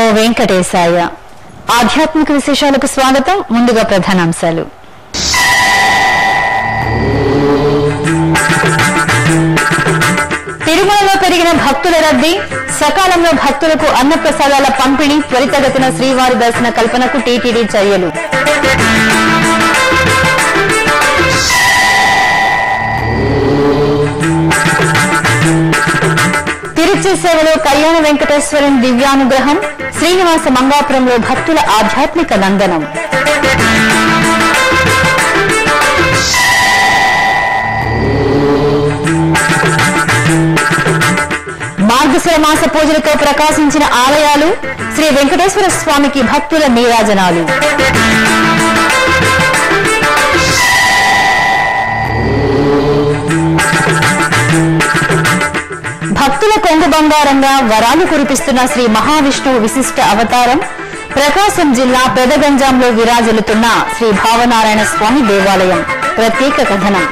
నమో వెంకటేశాయ ఆధ్యాత్మిక విశేషాలకు స్వాగతం ముందుగా ప్రధానాంశాలు తిరుమలలో పెరిగిన భక్తుల రద్దీ సకాలంలో భక్తులకు అన్నప్రసాదాల పంపిణీ త్వరితగతిన శ్రీవారి దర్శన కల్పనకు టీటీడీ చర్యలు తిరుచి సేవలో కళ్యాణ వెంకటేశ్వరుని దివ్యానుగ్రహం శ్రీనివాస మంగాపురంలో భక్తుల ఆధ్యాత్మిక నందనం మార్గశిర మాస పూజలతో ప్రకాశించిన ఆలయాలు శ్రీ వెంకటేశ్వర స్వామికి భక్తుల నీరాజనాలు భక్తుల కొంగు బంగారంగా వరాలు కురిపిస్తున్న శ్రీ మహావిష్ణువు విశిష్ట అవతారం ప్రకాశం జిల్లా పెదగంజాంలో విరాజిల్లుతున్న శ్రీ భావనారాయణ స్వామి దేవాలయం ప్రత్యేక కథనం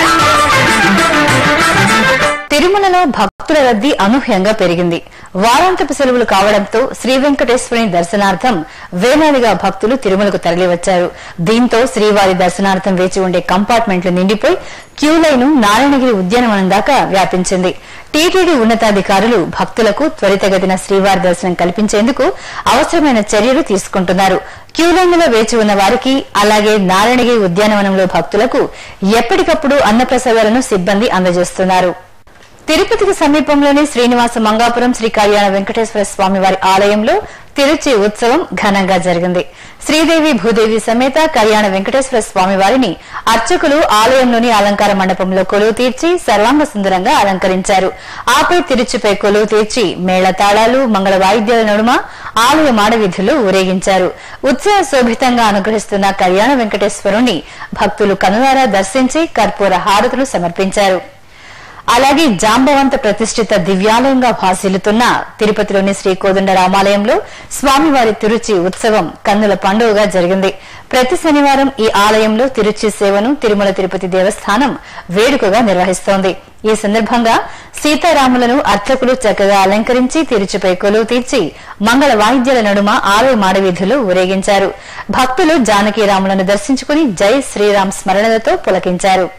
తిరుమలలో భక్తుల రద్దీ అనూహ్యంగా పెరిగింది వారాంతపు సెలవులు కావడంతో శ్రీ వెంకటేశ్వరుని దర్శనార్థం వేలాదిగా భక్తులు తిరుమలకు తరలివచ్చారు దీంతో శ్రీవారి దర్శనార్థం వేచి ఉండే కంపార్ట్మెంట్లు నిండిపోయి క్యూ లైన్ నారాయణగిరి ఉద్యానవనం దాకా వ్యాపించింది టీటీడీ ఉన్నతాధికారులు భక్తులకు త్వరితగతిన శ్రీవారి దర్శనం కల్పించేందుకు అవసరమైన చర్యలు తీసుకుంటున్నారు క్యూ లైన్లలో వేచి ఉన్న వారికి అలాగే నారాయణగిరి ఉద్యానవనంలో భక్తులకు ఎప్పటికప్పుడు అన్నప్రసాదాలను సిబ్బంది అందజేస్తున్నారు తిరుపతికి సమీపంలోని శ్రీనివాస మంగాపురం శ్రీ కళ్యాణ వెంకటేశ్వర స్వామి వారి ఆలయంలో తిరుచి ఉత్సవం ఘనంగా జరిగింది శ్రీదేవి భూదేవి సమేత కళ్యాణ వెంకటేశ్వర స్వామి వారిని అర్చకులు ఆలయంలోని అలంకార మండపంలో కొలువు తీర్చి సర్వాంగ సుందరంగా అలంకరించారు ఆపై తిరుచిపై కొలువు తీర్చి మేళ తాళాలు మంగళ వాయిద్యాల నడుమ ఆలయ మాడవీధులు ఊరేగించారు ఉత్సవ శోభితంగా అనుగ్రహిస్తున్న కళ్యాణ వెంకటేశ్వరుని భక్తులు కనులారా దర్శించి కర్పూర హారతులు సమర్పించారు అలాగే జాంబవంత ప్రతిష్ఠిత దివ్యాలయంగా భాసిల్లుతున్న తిరుపతిలోని శ్రీ కోదండ రామాలయంలో స్వామివారి తిరుచి ఉత్సవం కన్నుల పండుగగా జరిగింది ప్రతి శనివారం ఈ ఆలయంలో తిరుచి సేవను తిరుమల తిరుపతి దేవస్థానం వేడుకగా నిర్వహిస్తోంది ఈ సందర్భంగా సీతారాములను అర్చకులు చక్కగా అలంకరించి తిరుచిపై కొలువు తీర్చి మంగళ వాయిద్యాల నడుమ ఆలయ మాడవీధులు ఊరేగించారు భక్తులు జానకీరాములను దర్శించుకుని జై శ్రీరామ్ స్మరణలతో పులకించారు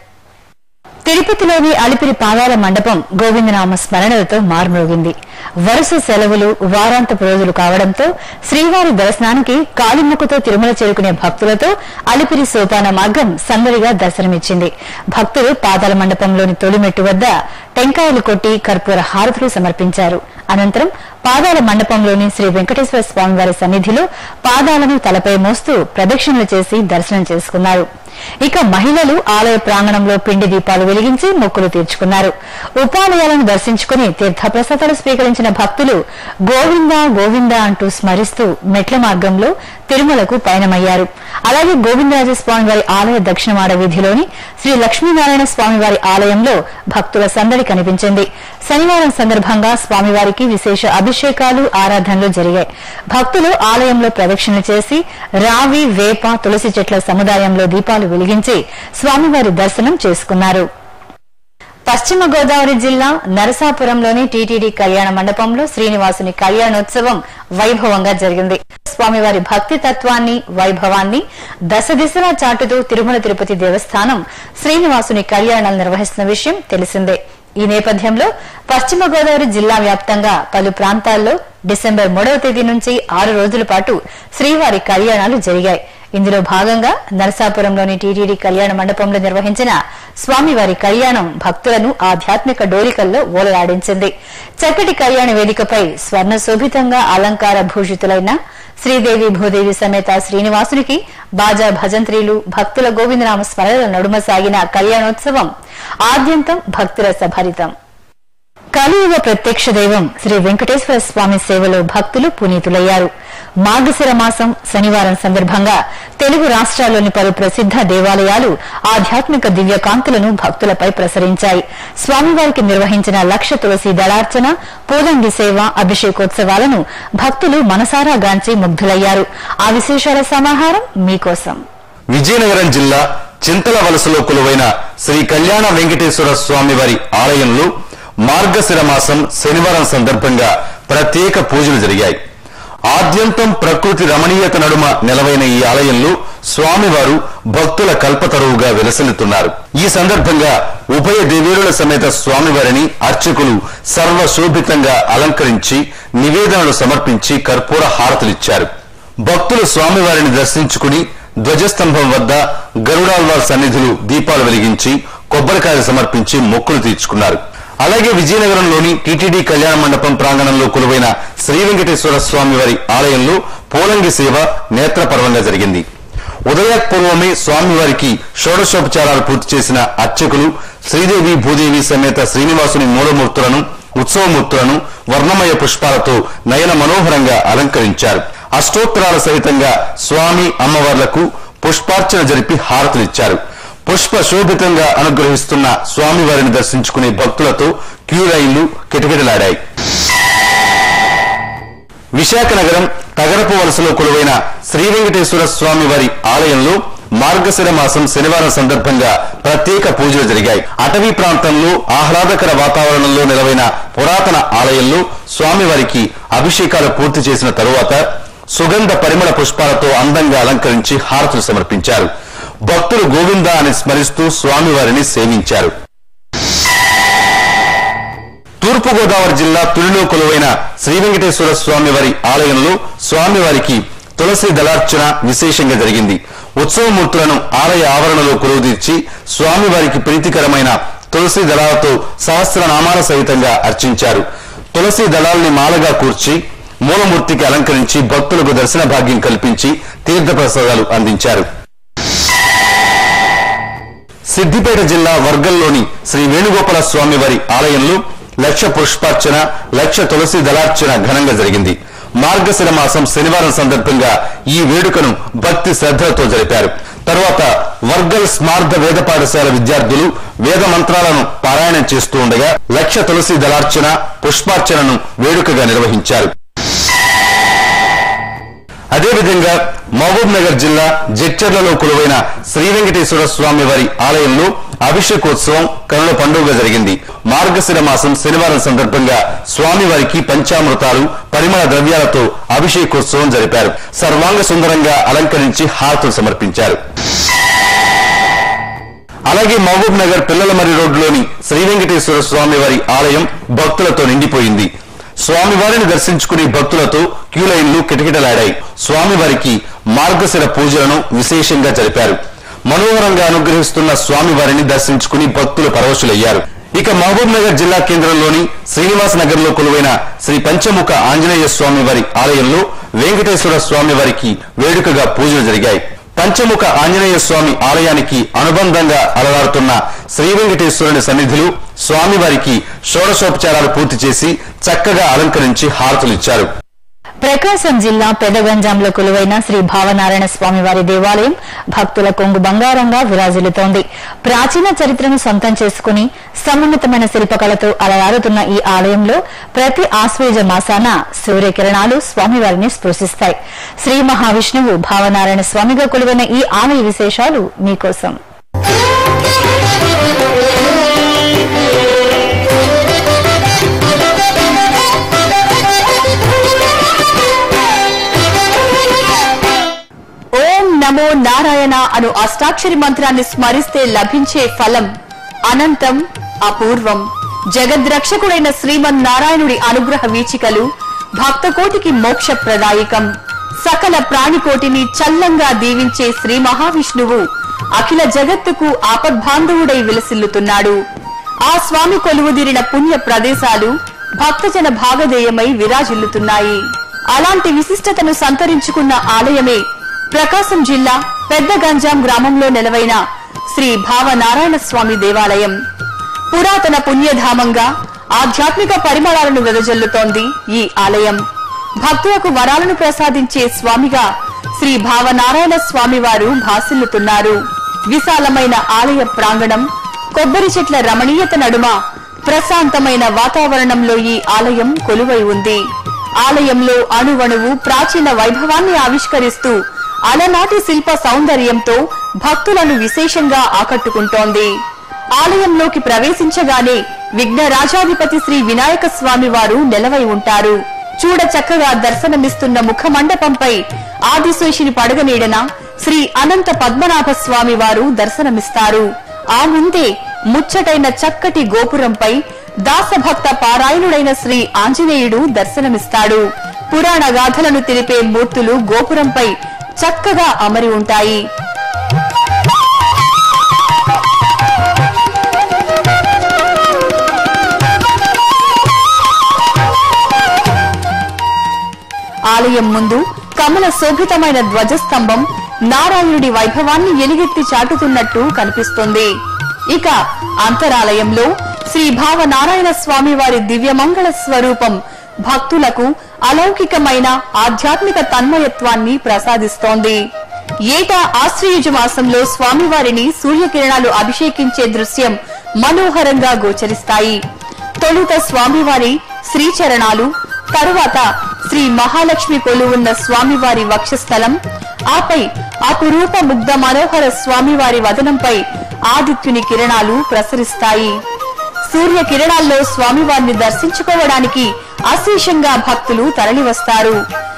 తిరుపతిలోని అలిపిరి పాదాల మండపం గోవిందనామ స్మరణలతో మార్మోగింది వరుస సెలవులు వారాంతపు రోజులు కావడంతో శ్రీవారి దర్శనానికి కాలిముక్కుతో తిరుమల చేరుకునే భక్తులతో అలిపిరి సోపాన మార్గం సందడిగా దర్శనమిచ్చింది భక్తులు పాదాల మండపంలోని తొలిమెట్టు వద్ద టెంకాయలు కొట్టి కర్పూర హారతులు సమర్పించారు అనంతరం పాదాల మండపంలోని శ్రీ వెంకటేశ్వర స్వామివారి సన్నిధిలో పాదాలను తలపై మోస్తూ ప్రదక్షిణలు చేసి దర్శనం చేసుకున్నారు ఇక మహిళలు ఆలయ ప్రాంగణంలో పిండి దీపాలు వెలిగించి మొక్కులు తీర్చుకున్నారు ఉపాలయాలను దర్శించుకుని తీర్థప్రసాదాలు స్వీకరించిన భక్తులు గోవింద గోవింద అంటూ స్మరిస్తూ మెట్ల మార్గంలో తిరుమలకు పయనమయ్యారు అలాగే గోవిందరాజస్వామి వారి ఆలయ దక్షిణమాడ వీధిలోని శ్రీ లక్ష్మీనారాయణ స్వామి వారి ఆలయంలో భక్తుల సందడి కనిపించింది శనివారం సందర్భంగా స్వామివారికి విశేష అభిషేకాలు ఆరాధనలు జరిగాయి భక్తులు ఆలయంలో ప్రదక్షిణలు చేసి రావి వేప తులసి చెట్ల సముదాయంలో దీపాలు వెలిగించి స్వామివారి దర్శనం చేసుకున్నారు పశ్చిమ గోదావరి జిల్లా నరసాపురంలోని టీటీడీ కళ్యాణ మండపంలో శ్రీనివాసుని కళ్యాణోత్సవం వైభవంగా జరిగింది స్వామివారి భక్తి తత్వాన్ని వైభవాన్ని దశ దిశలా చాటుతూ తిరుమల తిరుపతి దేవస్థానం శ్రీనివాసుని కళ్యాణాలు నిర్వహిస్తున్న విషయం తెలిసిందే ఈ నేపథ్యంలో పశ్చిమ గోదావరి జిల్లా వ్యాప్తంగా పలు ప్రాంతాల్లో డిసెంబర్ మూడవ తేదీ నుంచి ఆరు రోజుల పాటు శ్రీవారి కళ్యాణాలు జరిగాయి ఇందులో భాగంగా నరసాపురంలోని టీటీడీ కళ్యాణ మండపంలో నిర్వహించిన స్వామివారి కళ్యాణం భక్తులను ఆధ్యాత్మిక డోలికల్లో ఓలలాడించింది చక్కటి కళ్యాణ వేదికపై స్వర్ణ శోభితంగా అలంకార భూషితులైన శ్రీదేవి భూదేవి సమేత శ్రీనివాసునికి బాజా భజంత్రీలు భక్తుల గోవిందనామ స్మరణల నడుమ సాగిన కళ్యాణోత్సవం ఆద్యంతం భక్తుల సభరితం కలియుగ ప్రత్యక్ష దైవం శ్రీ వెంకటేశ్వర స్వామి సేవలో భక్తులు పునీతులయ్యారు మార్గశిర మాసం శనివారం సందర్భంగా తెలుగు రాష్ట్రాల్లోని పలు ప్రసిద్ధ దేవాలయాలు ఆధ్యాత్మిక దివ్యకాంతులను భక్తులపై ప్రసరించాయి స్వామివారికి నిర్వహించిన లక్ష తులసి దళార్చన పూలంగి సేవ అభిషేకోత్సవాలను భక్తులు మనసారా గాంచి ముగ్ధులయ్యారు ఆ విశేషాల సమాహారం మీకోసం విజయనగరం జిల్లా చింతల వలసలో కొలువైన శ్రీ కళ్యాణ వెంకటేశ్వర స్వామి వారి ఆలయంలో మార్గశిర మాసం శనివారం సందర్భంగా ప్రత్యేక పూజలు జరిగాయి ఆద్యంతం ప్రకృతి రమణీయత నడుమ నెలవైన ఈ ఆలయంలో స్వామివారు భక్తుల కల్పతరువుగా విలసిల్లుతున్నారు ఈ సందర్భంగా ఉభయ దేవేరుల సమేత స్వామివారిని అర్చకులు సర్వశోభితంగా అలంకరించి నివేదనలు సమర్పించి కర్పూర హారతులిచ్చారు భక్తులు స్వామివారిని దర్శించుకుని ధ్వజస్తంభం వద్ద గరుడాల్వార్ సన్నిధులు దీపాలు వెలిగించి కొబ్బరికాయలు సమర్పించి మొక్కులు తీర్చుకున్నారు అలాగే విజయనగరంలోని టీటీడీ కళ్యాణ మండపం ప్రాంగణంలో కొలువైన శ్రీ వెంకటేశ్వర స్వామి వారి ఆలయంలో పోలంగి సేవ నేత్రపర్వంగా జరిగింది ఉదయపూర్వమే స్వామివారికి షోడశోపచారాలు పూర్తి చేసిన అర్చకులు శ్రీదేవి భూదేవి సమేత శ్రీనివాసుని మూలమూర్తులను ఉత్సవమూర్తులను వర్ణమయ పుష్పాలతో నయన మనోహరంగా అలంకరించారు అష్టోత్తరాల సహితంగా స్వామి అమ్మవార్లకు పుష్పార్చన జరిపి హారతులిచ్చారు పుష్ప శోభితంగా అనుగ్రహిస్తున్న స్వామివారిని దర్శించుకునే భక్తులతో క్యూ లైన్లు కిటకిటలాడాయి విశాఖ నగరం తగరపు వలసలో కొలువైన శ్రీ వెంకటేశ్వర స్వామి వారి ఆలయంలో మార్గశిర మాసం శనివారం సందర్భంగా ప్రత్యేక పూజలు జరిగాయి అటవీ ప్రాంతంలో ఆహ్లాదకర వాతావరణంలో నెలవైన పురాతన ఆలయంలో స్వామివారికి అభిషేకాలు పూర్తి చేసిన తరువాత సుగంధ పరిమళ పుష్పాలతో అందంగా అలంకరించి హారతులు సమర్పించారు భక్తులు గోవింద అని స్మరిస్తూ స్వామివారిని సేవించారు తూర్పుగోదావరి జిల్లా తులిలో కొలువైన శ్రీ వెంకటేశ్వర స్వామి వారి ఆలయంలో స్వామివారికి తులసి దళార్చన విశేషంగా జరిగింది ఉత్సవమూర్తులను ఆలయ ఆవరణలో కొలువుదీర్చి స్వామివారికి ప్రీతికరమైన తులసి దళాలతో సహస్రనామాల సహితంగా అర్చించారు తులసి దళాల్ని మాలగా కూర్చి మూలమూర్తికి అలంకరించి భక్తులకు దర్శన భాగ్యం కల్పించి తీర్థప్రసాదాలు అందించారు సిద్దిపేట జిల్లా వర్గంలోని శ్రీ వేణుగోపాల స్వామి వారి ఆలయంలో లక్ష పుష్పార్చన లక్ష తులసి దళార్చన ఘనంగా జరిగింది మార్గశిర మాసం శనివారం సందర్భంగా ఈ వేడుకను భక్తి శ్రద్ధలతో జరిపారు తర్వాత వర్గల్ స్మార్థ వేద పాఠశాల విద్యార్థులు వేద మంత్రాలను పారాయణం చేస్తూ ఉండగా లక్ష తులసి దళార్చన పుష్పార్చనను వేడుకగా నిర్వహించారు అదేవిధంగా మహబూబ్ నగర్ జిల్లా జడ్చర్లలో కొలువైన శ్రీ వెంకటేశ్వర స్వామి వారి ఆలయంలో అభిషేకోత్సవం కనుల పండుగ జరిగింది మార్గశిర మాసం శనివారం సందర్భంగా స్వామివారికి పంచామృతాలు పరిమళ ద్రవ్యాలతో అభిషేకోత్సవం జరిపారు సర్వాంగ సుందరంగా అలంకరించి హారతులు సమర్పించారు అలాగే మహబూబ్ నగర్ పిల్లలమర్రి రోడ్డులోని శ్రీ వెంకటేశ్వర స్వామి వారి ఆలయం భక్తులతో నిండిపోయింది స్వామివారిని దర్శించుకునే భక్తులతో క్యూ లైన్లు కిటకిటలాడాయి స్వామివారికి మార్గశిర పూజలను విశేషంగా జరిపారు మనోహరంగా అనుగ్రహిస్తున్న స్వామివారిని దర్శించుకుని భక్తులు పరవశులయ్యారు ఇక మహబూబ్ నగర్ జిల్లా కేంద్రంలోని శ్రీనివాస్ నగర్ లో కొలువైన శ్రీ పంచముఖ ఆంజనేయ స్వామి వారి ఆలయంలో వెంకటేశ్వర స్వామి వారికి వేడుకగా పూజలు జరిగాయి పంచముఖ ఆంజనేయ స్వామి ఆలయానికి అనుబంధంగా అలరారుతున్న శ్రీ వెంకటేశ్వరుని సన్నిధులు స్వామివారికి షోడశోపచారాలు పూర్తి చేసి చక్కగా అలంకరించి హారతులిచ్చారు ప్రకాశం జిల్లా పెదగంజాంలో కొలువైన శ్రీ భావనారాయణ స్వామి వారి దేవాలయం భక్తుల కొంగు బంగారంగా విరాజిల్లుతోంది ప్రాచీన చరిత్రను సొంతం చేసుకుని సమున్నతమైన శిల్పకళతో అలరారుతున్న ఈ ఆలయంలో ప్రతి ఆశ్వేజ మాసాన సూర్యకిరణాలు స్వామివారిని స్పృశిస్తాయి శ్రీ మహావిష్ణువు భావనారాయణ స్వామిగా కొలువైన ఈ ఆలయ విశేషాలు మీకోసం ఓం నమో నారాయణ అను అష్టాక్షరి మంత్రాన్ని స్మరిస్తే లభించే ఫలం అనంతం అపూర్వం జగద్రక్షకుడైన శ్రీమన్నారాయణుడి అనుగ్రహ వీచికలు భక్తకోటికి మోక్ష ప్రదాయకం సకల ప్రాణికోటిని చల్లంగా దీవించే శ్రీ మహావిష్ణువు అఖిల జగత్తుకు ఆపద్బాంధవుడై విలసిల్లుతున్నాడు ఆ స్వామి కొలువుదీరిన పుణ్య ప్రదేశాలు భక్తజన భాగధేయమై విరాజిల్లుతున్నాయి అలాంటి విశిష్టతను సంతరించుకున్న ఆలయమే ప్రకాశం జిల్లా పెద్ద గంజాం గ్రామంలో నెలవైన శ్రీ భావనారాయణ స్వామి దేవాలయం పురాతన పుణ్యధామంగా ఆధ్యాత్మిక పరిమళాలను వెదజల్లుతోంది ఈ ఆలయం భక్తులకు వరాలను ప్రసాదించే స్వామిగా శ్రీ భావనారాయణ స్వామి వారు భాసిల్లుతున్నారు విశాలమైన ఆలయ ప్రాంగణం కొబ్బరి చెట్ల రమణీయత నడుమ ప్రశాంతమైన వాతావరణంలో ఈ ఆలయం కొలువై ఉంది ఆలయంలో అణువణువు ప్రాచీన వైభవాన్ని ఆవిష్కరిస్తూ అలనాటి శిల్ప సౌందర్యంతో భక్తులను విశేషంగా ఆకట్టుకుంటోంది ఆలయంలోకి ప్రవేశించగానే విఘ్న రాజాధిపతి శ్రీ వినాయక స్వామి వారు నెలవై ఉంటారు చూడ చక్కగా దర్శనమిస్తున్న ముఖమండపంపై ఆదిశేషుని పడగనీడన శ్రీ అనంత పద్మనాభ స్వామి వారు దర్శనమిస్తారు ఆ ముందే ముచ్చటైన చక్కటి గోపురంపై దాసభక్త పారాయణుడైన శ్రీ ఆంజనేయుడు దర్శనమిస్తాడు పురాణ గాథలను తెలిపే మూర్తులు గోపురంపై చక్కగా అమరి ఉంటాయి ఆలయం ముందు కమల శోభితమైన ధ్వజస్తంభం నారాయణుడి వైభవాన్ని ఎలుగెత్తి చాటుతున్నట్టు కనిపిస్తుంది ఇక అంతరాలయంలో శ్రీ భావనారాయణ స్వామి వారి దివ్యమంగళ స్వరూపం భక్తులకు అలౌకికమైన ఆధ్యాత్మిక తన్మయత్వాన్ని ప్రసాదిస్తోంది ఏటా ఆశ్రయుజ మాసంలో స్వామివారిని సూర్యకిరణాలు అభిషేకించే దృశ్యం మనోహరంగా గోచరిస్తాయి తొలుత స్వామివారి శ్రీచరణాలు తరువాత శ్రీ మహాలక్ష్మి కొలువున్న స్వామివారి వక్షస్థలం ఆపై అపురూప ముగ్ధ మనోహర స్వామివారి వదనంపై ఆదిత్యుని కిరణాలు ప్రసరిస్తాయి సూర్య కిరణాల్లో స్వామివారిని దర్శించుకోవడానికి అశేషంగా భక్తులు తరలివస్తారు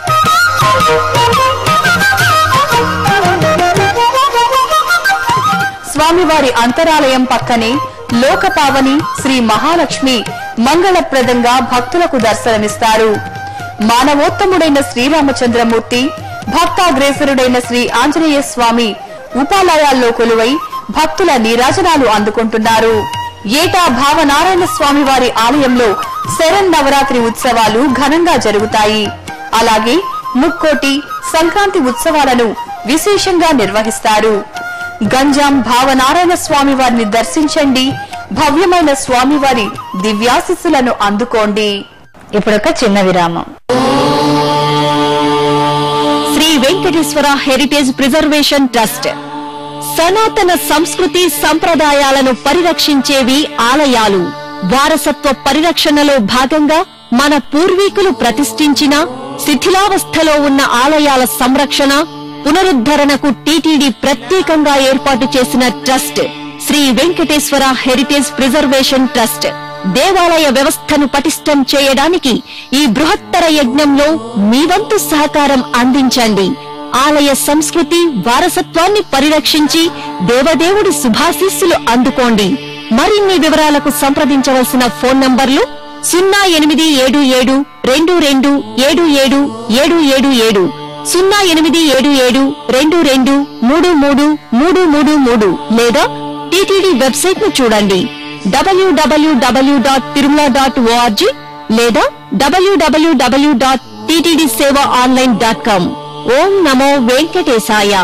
స్వామివారి అంతరాలయం పక్కనే లోకపావని శ్రీ మహాలక్ష్మి మంగళప్రదంగా భక్తులకు దర్శనమిస్తారు మానవోత్తముడైన శ్రీరామచంద్రమూర్తి భక్తాగ్రేసరుడైన శ్రీ ఆంజనేయ స్వామి ఉపాలయాల్లో కొలువై భక్తుల నీరాజనాలు అందుకుంటున్నారు ఏటా భావనారాయణ స్వామి వారి ఆలయంలో శరణ్ నవరాత్రి ఉత్సవాలు ఘనంగా జరుగుతాయి అలాగే ముక్కోటి సంక్రాంతి ఉత్సవాలను విశేషంగా నిర్వహిస్తారు గంజాం భావనారాయణ స్వామి వారిని దర్శించండి భవ్యమైన స్వామివారి దివ్యాశిస్సులను అందుకోండి ఇప్పుడొక చిన్న విరామం Shri Venkateswara heritage preservation trust సనాతన సంస్కృతి సంప్రదాయాలను పరిరక్షించేవి ఆలయాలు వారసత్వ పరిరక్షణలో భాగంగా మన పూర్వీకులు ప్రతిష్ఠించిన శిథిలావస్థలో ఉన్న ఆలయాల సంరక్షణ పునరుద్ధరణకు టీటీడీ ప్రత్యేకంగా ఏర్పాటు చేసిన trust Shri Venkateswara heritage preservation trust దేవాలయ వ్యవస్థను పటిష్టం చేయడానికి ఈ బృహత్తర యజ్ఞంలో మీ వంతు సహకారం అందించండి ఆలయ సంస్కృతి వారసత్వాన్ని పరిరక్షించి దేవదేవుడి శుభాశీస్సులు అందుకోండి మరిన్ని వివరాలకు సంప్రదించవలసిన ఫోన్ నంబర్లు సున్నా ఎనిమిది ఏడు ఏడు రెండు రెండు ఏడు ఏడు ఏడు ఏడు ఏడు సున్నా ఎనిమిది ఏడు ఏడు రెండు రెండు మూడు మూడు మూడు మూడు మూడు లేదా టీటీడీ వెబ్సైట్ ను చూడండి W W W dot Tirumala dot O R G లేదా W W W dot TTD Seva online dot com ఓం నమో వెంకటేశాయ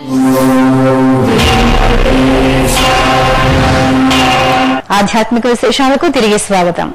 ఆధ్యాత్మిక విశేషాలకు తిరిగి స్వాగతం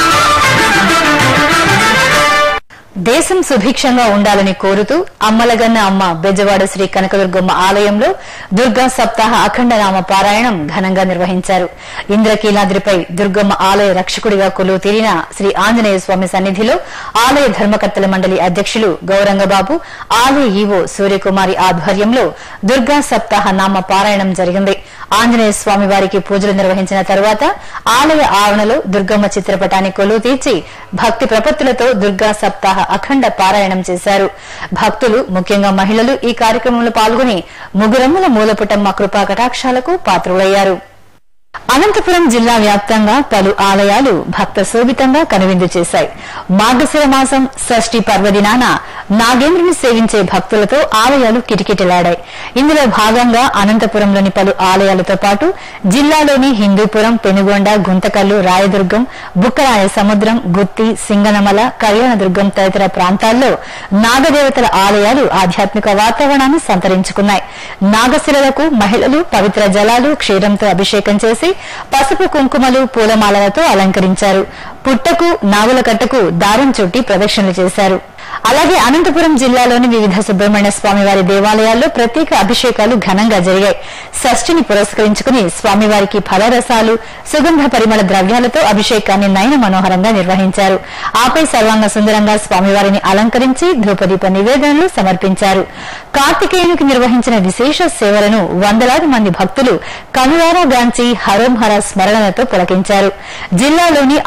దేశం సుభిక్షంగా ఉండాలని కోరుతూ అమ్మలగన్న అమ్మ బెజవాడ శ్రీ కనకదుర్గమ్మ ఆలయంలో దుర్గా సప్తాహ అఖండ నామ పారాయణం ఘనంగా నిర్వహించారు ఇంద్రకీలాద్రిపై దుర్గమ్మ ఆలయ రక్షకుడిగా కొలువు తీరిన శ్రీ ఆంజనేయ స్వామి సన్నిధిలో ఆలయ ధర్మకర్తల మండలి అధ్యక్షులు గౌరంగబాబు ఆలయ ఈవో సూర్యకుమారి ఆధ్వర్యంలో దుర్గా సప్తాహ నామ పారాయణం జరిగింది ఆంజనేయ స్వామి వారికి పూజలు నిర్వహించిన తరువాత ఆలయ ఆవరణలో దుర్గమ్మ చిత్రపటాన్ని కొలువు తీర్చి భక్తి ప్రపత్తులతో దుర్గా సప్తాహ అఖండ పారాయణం చేశారు భక్తులు ముఖ్యంగా మహిళలు ఈ కార్యక్రమంలో పాల్గొని ముగురమ్ముల మూలపుటమ్మ కృపా కటాక్షాలకు పాత్రులయ్యారు అనంతపురం జిల్లా వ్యాప్తంగా పలు ఆలయాలు భక్త శోభితంగా కనువిందు చేశాయి మార్గశిర మాసం షష్ఠి పర్వదినాన నాగేంద్రుని సేవించే భక్తులతో ఆలయాలు కిటకిటలాడాయి ఇందులో భాగంగా అనంతపురంలోని పలు ఆలయాలతో పాటు జిల్లాలోని హిందూపురం పెనుగొండ గుంతకల్లు రాయదుర్గం బుక్కరాయ సముద్రం గుత్తి సింగనమల కళ్యాణదుర్గం తదితర ప్రాంతాల్లో నాగదేవతల ఆలయాలు ఆధ్యాత్మిక వాతావరణాన్ని సంతరించుకున్నాయి నాగశిరలకు మహిళలు పవిత్ర జలాలు క్షీరంతో అభిషేకం చేసి పసుపు కుంకుమలు పూలమాలలతో అలంకరించారు పుట్టకు నాగుల కట్టకు దారం చుట్టి ప్రదక్షిణలు చేశారు అలాగే అనంతపురం జిల్లాలోని వివిధ సుబ్రహ్మణ్య స్వామి వారి దేవాలయాల్లో ప్రత్యేక అభిషేకాలు ఘనంగా జరిగాయి షష్ఠిని పురస్కరించుకుని స్వామివారికి ఫలరసాలు సుగంధ పరిమళ ద్రవ్యాలతో అభిషేకాన్ని నయన మనోహరంగా నిర్వహించారు ఆపై సర్వాంగ సుందరంగా స్వామివారిని అలంకరించి ధూపదీప నివేదనలు సమర్పించారు కార్తికేయునికి నిర్వహించిన విశేష సేవలను వందలాది మంది భక్తులు కనులారా గాంచి హరోంహర స్మరణలతో పులకించారు జిల్లాలోని ఆత్మకూరు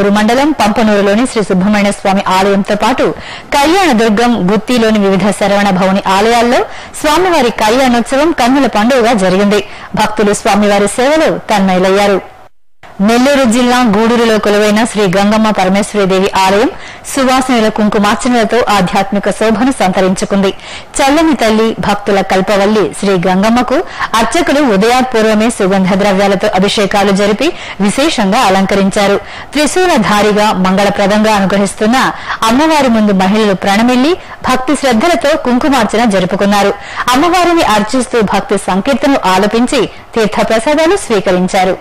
ఆత్మకూరు మండలం పంపనూరులోని శ్రీ సుబ్రహ్మణ్య స్వామి ఆలయంతో పాటు కళ్యాణ దుర్గం గుత్తిలోని వివిధ శరవణ భవని ఆలయాల్లో స్వామివారి కళ్యాణోత్సవం కన్నుల పండుగగా జరిగింది భక్తులు స్వామివారి సేవలో తన్మయులయ్యారు నెల్లూరు జిల్లా గూడూరులో కొలువైన శ్రీ గంగమ్మ పరమేశ్వరీదేవి ఆలయం సువాసనల కుంకుమార్చనలతో ఆధ్యాత్మిక శోభను సంతరించుకుంది చల్లని తల్లి భక్తుల కల్పవల్లి శ్రీ గంగమ్మకు అర్చకులు ఉదయాత్పూర్వమే సుగంధ ద్రవ్యాలతో అభిషేకాలు జరిపి విశేషంగా అలంకరించారు త్రిశూలధారిగా మంగళప్రదంగా అనుగ్రహిస్తున్న అమ్మవారి ముందు మహిళలు ప్రణమిల్లి భక్తి శ్రద్దలతో కుంకుమార్చన జరుపుకున్నారు అమ్మవారిని అర్చిస్తూ భక్తి సంకీర్తనలు ఆలపించి తీర్థప్రసాదాలు స్వీకరించారు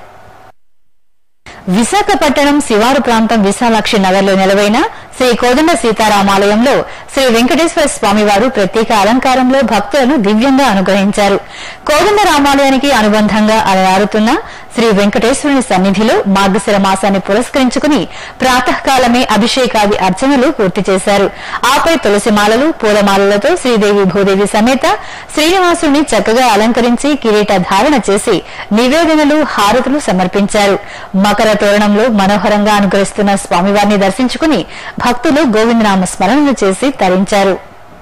విశాఖపట్నం శివారు ప్రాంతం విశాలాక్షి నగర్లో నెలవైన శ్రీ కోదండ సీతారామాలయంలో శ్రీ వెంకటేశ్వర స్వామివారు ప్రత్యేక అలంకారంలో భక్తులను దివ్యంగా అనుగ్రహించారు కోదండ రామాలయానికి అనుబంధంగా అలరారుతున్న శ్రీ వెంకటేశ్వరుని సన్నిధిలో మార్గశిర మాసాన్ని పురస్కరించుకుని ప్రాతకాలమే అభిషేకాది అర్చనలు పూర్తి చేశారు ఆపై తులసిమాలలు పూలమాలలతో శ్రీదేవి భూదేవి సమేత శ్రీనివాసుని చక్కగా అలంకరించి కిరీట ధారణ చేసి నివేదనలు హారతులు సమర్పించారు మకర తోరణంలో మనోహరంగా అనుగ్రహిస్తున్న స్వామివారిని దర్శించుకుని భక్తులు గోవిందనామ స్మరణలు చేసి తరించారు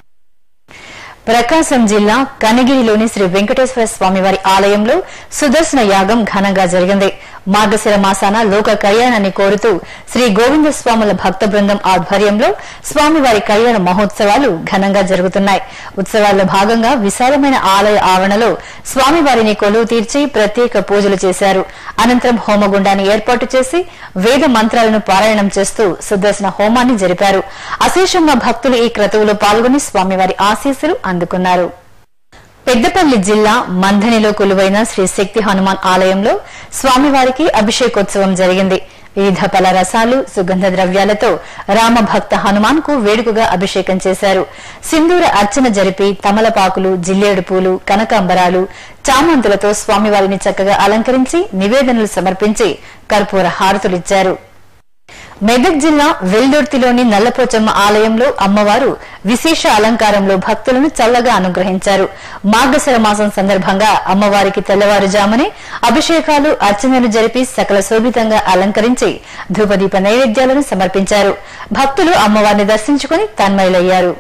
ప్రకాశం జిల్లా కనగిరిలోని శ్రీ వెంకటేశ్వర స్వామివారి ఆలయంలో సుదర్శన యాగం ఘనంగా జరిగింది మార్గశిర మాసాన లోక కళ్యాణాన్ని కోరుతూ శ్రీ గోవింద స్వాముల భక్త బృందం ఆధ్వర్యంలో స్వామివారి కళ్యాణ మహోత్సవాలు ఘనంగా జరుగుతున్నాయి ఉత్సవాల్లో భాగంగా విశాలమైన ఆలయ ఆవరణలో స్వామివారిని కొలువు తీర్చి ప్రత్యేక పూజలు చేశారు అనంతరం హోమగుండాన్ని ఏర్పాటు చేసి వేద మంత్రాలను పారాయణం చేస్తూ సుదర్శన హోమాన్ని జరిపారు అశేషంగా భక్తులు ఈ క్రతువులో పాల్గొని స్వామివారి ఆశీస్సులు అందుకున్నారు పెద్దపల్లి జిల్లా మంథనిలో కొలువైన శ్రీ శక్తి హనుమాన్ ఆలయంలో స్వామివారికి అభిషేకోత్సవం జరిగింది వివిధ పల రసాలు సుగంధ ద్రవ్యాలతో రామభక్త హనుమాన్ కు వేడుకగా అభిషేకం చేశారు సింధూర అర్చన జరిపి తమలపాకులు జిల్లేడు పూలు కనకాంబరాలు చామంతులతో స్వామివారిని చక్కగా అలంకరించి నివేదనలు సమర్పించి కర్పూర హారతులిచ్చారు మెదక్ జిల్లా వెల్దుర్తిలోని నల్లపోచమ్మ ఆలయంలో అమ్మవారు విశేష అలంకారంలో భక్తులను చల్లగా అనుగ్రహించారు మార్గశిర మాసం సందర్భంగా అమ్మవారికి తెల్లవారుజామునే అభిషేకాలు అర్చనలు జరిపి సకల శోభితంగా అలంకరించి ధూపదీప నైవేద్యాలను సమర్పించారు భక్తులు అమ్మవారిని దర్శించుకుని తన్మయులయ్యారు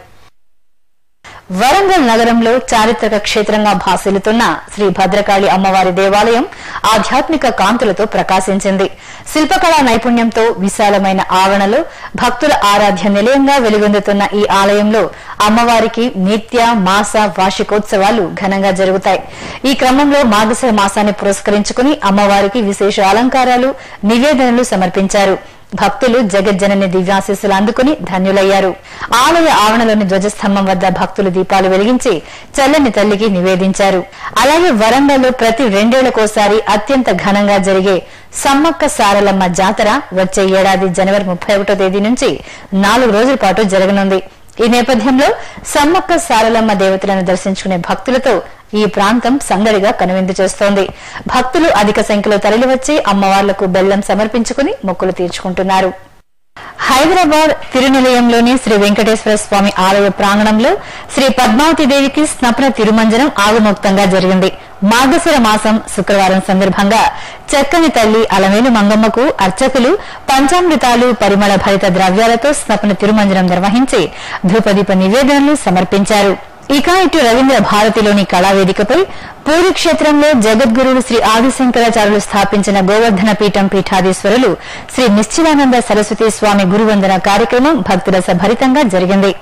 వరంగల్ నగరంలో చారిత్రక క్షేత్రంగా భాసిల్లుతున్న శ్రీ భద్రకాళి అమ్మవారి దేవాలయం ఆధ్యాత్మిక కాంతులతో ప్రకాశించింది శిల్పకళా నైపుణ్యంతో విశాలమైన ఆవరణలో భక్తుల ఆరాధ్య నిలయంగా వెలుగొందుతున్న ఈ ఆలయంలో అమ్మవారికి నిత్య మాస వార్షికోత్సవాలు ఘనంగా జరుగుతాయి ఈ క్రమంలో మార్గశిర మాసాన్ని పురస్కరించుకుని అమ్మవారికి విశేష అలంకారాలు నివేదనలు సమర్పించారు భక్తులు జగజ్జనని దివ్యాశీస్సులు అందుకుని ధన్యులయ్యారు ఆలయ ఆవరణలోని ధ్వజస్తంభం వద్ద భక్తులు దీపాలు వెలిగించి చల్లని తల్లికి నివేదించారు అలాగే వరంగల్లో ప్రతి రెండేళ్లకోసారి అత్యంత ఘనంగా జరిగే సమ్మక్క సారలమ్మ జాతర వచ్చే ఏడాది జనవరి ముప్పై ఒకటో తేదీ నుంచి నాలుగు రోజుల పాటు జరగనుంది ఈ నేపథ్యంలో సమ్మక్క సారలమ్మ దేవతలను దర్శించుకునే భక్తులతో ఈ ప్రాంతం సందడిగా కనువిందు చేస్తోంది భక్తులు అధిక సంఖ్యలో తరలివచ్చి అమ్మవార్లకు బెల్లం సమర్పించుకుని మొక్కులు తీర్చుకుంటున్నారు హైదరాబాద్ తిరునిలయంలోని శ్రీ వెంకటేశ్వర స్వామి ఆలయ ప్రాంగణంలో శ్రీ పద్మావతి దేవికి స్నపన తిరుమంజనం ఆగుముక్తంగా జరిగింది మార్గశిర మాసం శుక్రవారం సందర్భంగా చక్కని తల్లి అలమేలు మంగమ్మకు అర్చకులు పంచామృతాలు పరిమళ భరిత ద్రవ్యాలతో స్నపన తిరుమంజనం నిర్వహించి ధూపదీప నివేదనలు సమర్పించారు ఇక ఇటు రవీంద్ర భారతిలోని కళావేదికపై పూరి క్షేత్రంలో జగద్గురుడు శ్రీ ఆదిశంకరాచార్యులు స్థాపించిన గోవర్ధన పీఠం పీఠాధీశ్వరులు శ్రీ నిశ్చిలానంద సరస్వతి స్వామి గురువందన కార్యక్రమం భక్తుల భరితంగా జరిగింది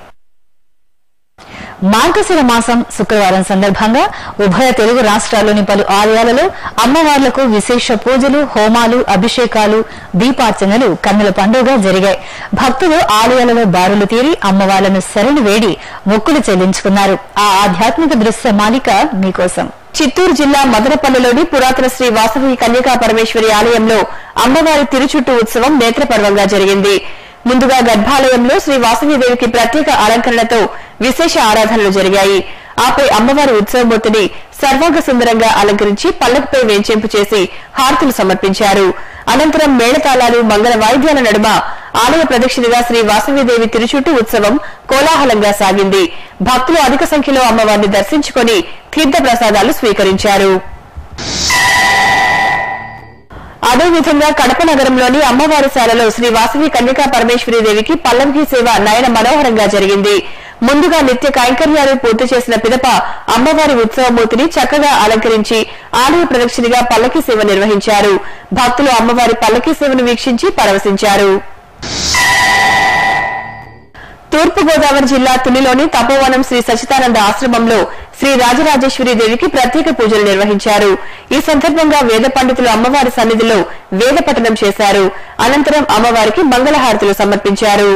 మార్గశిర మాసం శుక్రవారం సందర్భంగా ఉభయ తెలుగు రాష్ట్రాల్లోని పలు ఆలయాలలో అమ్మవార్లకు విశేష పూజలు హోమాలు అభిషేకాలు దీపార్చనలు కన్నుల పండుగ జరిగాయి భక్తులు ఆలయాలలో బారులు తీరి అమ్మవార్లను శరణు వేడి మొక్కులు చెల్లించుకున్నారు ఆ ఆధ్యాత్మిక దృశ్య మాలిక మీకోసం చిత్తూరు జిల్లా మదనపల్లిలోని పురాతన శ్రీ వాసవి కన్యకా పరమేశ్వరి ఆలయంలో అమ్మవారి తిరుచుట్టు ఉత్సవం నేత్రపర్వంగా జరిగింది ముందుగా గర్భాలయంలో శ్రీ వాసవీదేవికి ప్రత్యేక అలంకరణతో విశేష ఆరాధనలు జరిగాయి ఆపై అమ్మవారి ఉత్సవమూర్తిని సర్వాంగ సుందరంగా అలంకరించి పల్లకిపై వేంచేంపు చేసి హారతులు సమర్పించారు అనంతరం మేళతాళాలు మంగళ వాయిద్యాల నడుమ ఆలయ ప్రదక్షిణగా శ్రీ వాసవీదేవి తిరుచుట్టు ఉత్సవం కోలాహలంగా సాగింది భక్తులు అధిక సంఖ్యలో అమ్మవారిని దర్శించుకొని తీర్థ ప్రసాదాలు స్వీకరించారు అదేవిధంగా కడప నగరంలోని అమ్మవారి శాలలో శ్రీ వాసవి కన్యకా పరమేశ్వరి దేవికి పల్లకి సేవ నయన మనోహరంగా జరిగింది ముందుగా నిత్య కైంకర్యాలు పూర్తి చేసిన పిదప అమ్మవారి ఉత్సవమూర్తిని చక్కగా అలంకరించి ఆలయ ప్రదక్షిణగా పల్లకి సేవ నిర్వహించారు భక్తులు అమ్మవారి పల్లకి సేవను వీక్షించి పరవశించారు తూర్పుగోదావరి జిల్లా తునిలోని తపోవనం శ్రీ సచితానంద ఆశ్రమంలో శ్రీ రాజరాజేశ్వరి దేవికి ప్రత్యేక పూజలు నిర్వహించారు ఈ సందర్భంగా వేద పండితులు అమ్మవారి సన్నిధిలో వేద పఠనం చేశారు అనంతరం అమ్మవారికి మంగళహారతులు సమర్పించారు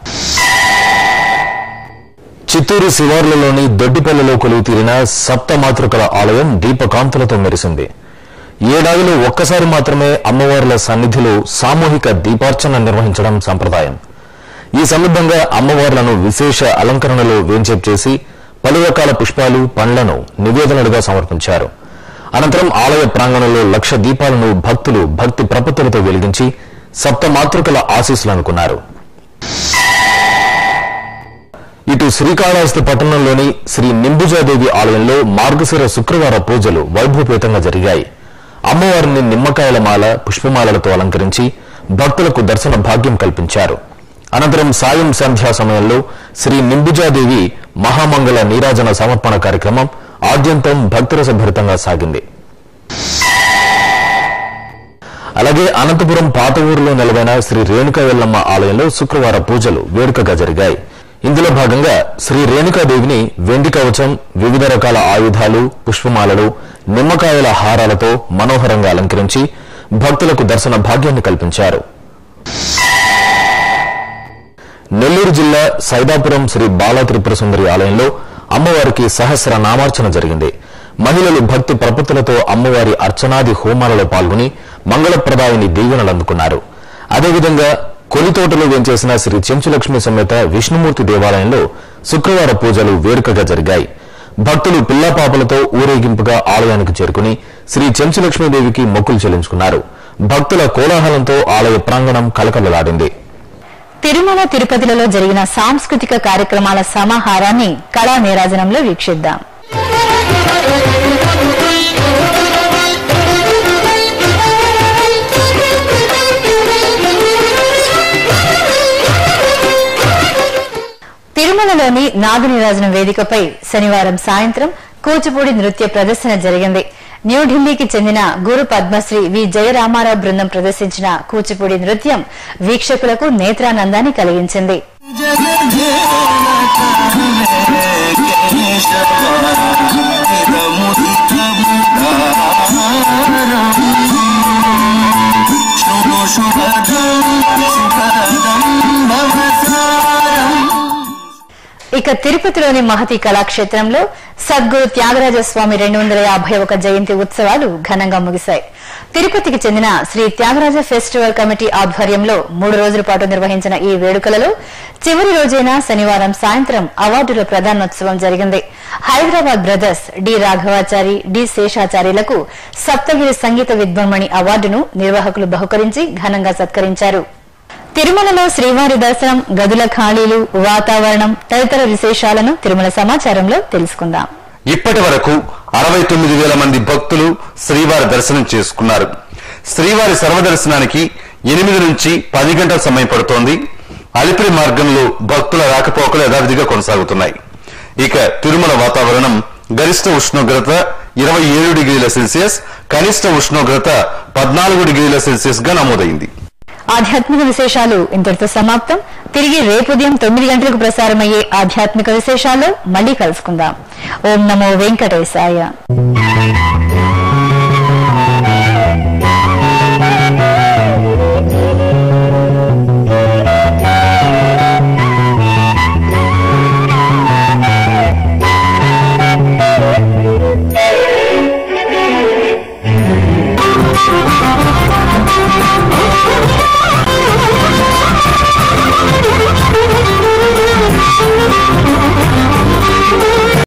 చిత్తూరు శివార్లలోని దొడ్డిపల్లిలో కొలువు తీరిన సప్త మాతృకల ఆలయం దీపకాంతులతో మెరిసింది ఏడాదిలో ఒక్కసారి మాత్రమే అమ్మవార్ల సన్నిధిలో సామూహిక దీపార్చన నిర్వహించడం సంప్రదాయం ఈ సందర్భంగా అమ్మవార్లను విశేష అలంకరణలో వేంచేపు చేసి పలు రకాల పుష్పాలు పండ్లను నివేదనలుగా సమర్పించారు అనంతరం ఆలయ ప్రాంగణంలో లక్ష దీపాలను భక్తులు భక్తి ప్రపత్తులతో వెలిగించి సప్త మాతృకల ఆశీస్సులు అనుకున్నారు ఇటు శ్రీకాళహస్తి పట్టణంలోని శ్రీ నింబుజాదేవి ఆలయంలో మార్గశిర శుక్రవార పూజలు వైభవపేతంగా జరిగాయి అమ్మవారిని నిమ్మకాయల మాల పుష్పమాలలతో అలంకరించి భక్తులకు దర్శన భాగ్యం కల్పించారు అనంతరం సాయం సంధ్యా సమయంలో శ్రీ నింబుజాదేవి మహామంగళ నీరాజన సమర్పణ కార్యక్రమం ఆద్యంతం భక్తిరసభరితంగా సాగింది అలాగే అనంతపురం పాత ఊరిలో నెలవైన శ్రీ రేణుకా ఎల్లమ్మ ఆలయంలో శుక్రవార పూజలు వేడుకగా జరిగాయి ఇందులో భాగంగా శ్రీ రేణుకాదేవిని వెండి కవచం వివిధ రకాల ఆయుధాలు పుష్పమాలలు నిమ్మకాయల హారాలతో మనోహరంగా అలంకరించి భక్తులకు దర్శన భాగ్యాన్ని కల్పించారు నెల్లూరు జిల్లా సైదాపురం శ్రీ బాలా త్రిపుర సుందరి ఆలయంలో అమ్మవారికి సహస్ర నామార్చన జరిగింది మహిళలు భక్తి ప్రపత్తులతో అమ్మవారి అర్చనాది హోమాలలో పాల్గొని మంగళప్రదాయిని దీవెనలు అందుకున్నారు అదేవిధంగా కొలితోటలో వేంచేసిన శ్రీ చెంచులక్ష్మి సమేత విష్ణుమూర్తి దేవాలయంలో శుక్రవార పూజలు వేడుకగా జరిగాయి భక్తులు పిల్లాపాపలతో ఊరేగింపుగా ఆలయానికి చేరుకుని శ్రీ చెంచులక్ష్మీదేవికి మొక్కులు చెల్లించుకున్నారు భక్తుల కోలాహలంతో ఆలయ ప్రాంగణం కలకలలాడింది తిరుమల తిరుపతిలలో జరిగిన సాంస్కృతిక కార్యక్రమాల సమాహారాన్ని కళా నీరాజనంలో వీక్షిద్దాం తిరుమలలోని నాగనీరాజనం వేదికపై శనివారం సాయంత్రం కూచిపూడి నృత్య ప్రదర్శన జరిగింది న్యూఢిల్లీకి చెందిన గురు పద్మశ్రీ వి జయరామారావు బృందం ప్రదర్శించిన కూచిపూడి నృత్యం వీక్షకులకు నేత్రానందాన్ని కలిగించింది ఇక తిరుపతిలోని మహతి కళాక్షేత్రంలో సద్గురు త్యాగరాజ స్వామి రెండు వందల యాభై ఒక జయంతి ఉత్సవాలు ఘనంగా ముగిశాయి తిరుపతికి చెందిన శ్రీ త్యాగరాజ ఫెస్టివల్ కమిటీ ఆధ్వర్యంలో మూడు రోజుల పాటు నిర్వహించిన ఈ వేడుకలలో చివరి రోజైన శనివారం సాయంత్రం అవార్డుల ప్రధానోత్సవం జరిగింది Hyderabad brothers D Raghavachari D శేషాచార్యులకు సప్తగిరి సంగీత విద్వన్మణి అవార్డును నిర్వాహకులు బహుకరించి ఘనంగా సత్కరించారు తిరుమలలో శ్రీవారి దర్శనం గదుల ఖాళీలు వాతావరణం తదితర విశేషాలను తిరుమల సమాచారంలో తెలుసుకుందాం ఇప్పటి వరకు అరవై తొమ్మిది వేల మంది భక్తులు శ్రీవారి దర్శనం చేసుకున్నారు శ్రీవారి సర్వదర్శనానికి ఎనిమిది నుంచి పది గంటల సమయం పడుతోంది అలిపిరి మార్గంలో భక్తుల రాకపోకలు యథావిధిగా కొనసాగుతున్నాయి ఇక తిరుమల వాతావరణం గరిష్ట ఉష్ణోగ్రత ఇరవై ఏడు డిగ్రీల సెల్సియస్ కనిష్ట ఉష్ణోగ్రత పద్నాలుగు డిగ్రీల సెల్సియస్ గా నమోదైంది ఆధ్యాత్మిక విశేషాలు ఇంతటితో సమాప్తం తిరిగి రేపు ఉదయం తొమ్మిది గంటలకు ప్రసారమయ్యే ఆధ్యాత్మిక విశేషాల్లో మళ్ళీ కలుసుకుందాం ఓం నమో వెంకటేశాయ